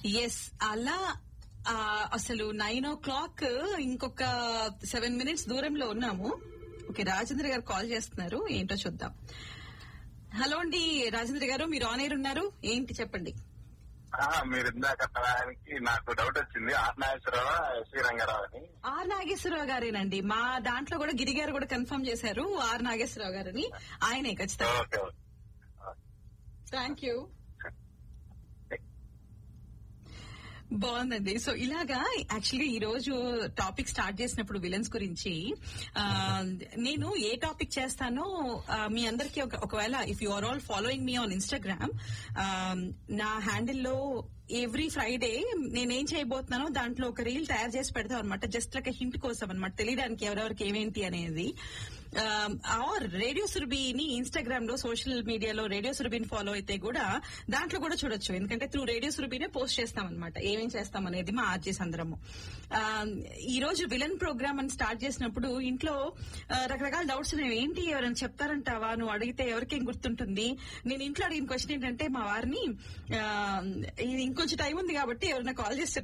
yes అలా ఆ, అసలు నైన్ ఓ క్లాక్ ఇంకొక సెవెన్ మినిట్స్ దూరంలో ఉన్నాము ఓకే రాజేంద్ర గారు కాల్ చేస్తున్నారు ఏంటో చూద్దాం హలో అండి రాజేంద్ర గారు మీరు ఆన్ ఎయిర్ ఉన్నారు ఏంటి చెప్పండి ఆ, మీరు ఇందాక ఆయనకి నాకు డౌట్ వచ్చింది ఆత్మనాగేశ్వరరావు ఎస్వి రంగారావు అని ఆర్ నాగేశ్వరరావు గారేనండి మా దాంట్లో కూడా గిరి గారు కూడా కన్ఫర్మ్ చేశారు ఆర్ నాగేశ్వరరావు గారని ఆయనే ఖచ్చితంగా ఓకే ఓకే థ్యాంక్ యూ బాగుందండి సో ఇలాగా యాక్చువల్గా ఈ రోజు టాపిక్ స్టార్ట్ చేసినప్పుడు విలన్స్ గురించి ఆ, నేను ఏ టాపిక్ చేస్తానో ఆ, మీ అందరికీ ఒక- ఒకవేళ if you are all following me on Instagram నా హ్యాండిల్లో ఎవ్రీ ఫ్రైడే నేనేం చేయబోతున్నానో దాంట్లో ఒక రీల్ తయారు చేసి పెడతాం అనమాట జస్ట్ లైక్ హింట్ కోసం అనమాట తెలియడానికి ఎవరెవరికి ఏమేంటి అనేది ఆర్ రేడియో సురభిని ఇన్స్టాగ్రామ్ లో సోషల్ మీడియాలో రేడియో సురభిని ఫాలో అయితే కూడా దాంట్లో కూడా చూడొచ్చు ఎందుకంటే త్రూ రేడియో సురభినే పోస్ట్ చేస్తాం అనమాట ఏమేం చేస్తాం అనేది మా ఆర్జీస్ అందరము ఆ, ఈ రోజు విలన్ ప్రోగ్రామ్ అని స్టార్ట్ చేసినప్పుడు ఇంట్లో ఆ, రకరకాల డౌట్స్ ఉన్నాయి ఏంటి ఎవరైనా చెప్తారంటావా నువ్వు అడిగితే ఎవరికేం గుర్తుంటుంది నేను ఇంట్లో అడిగిన క్వశ్చన్ ఏంటంటే మా వారిని ఆ, ఇది ఇంకొంచెం టైం ఉంది కాబట్టి ఎవరైనా కాల్ చేసి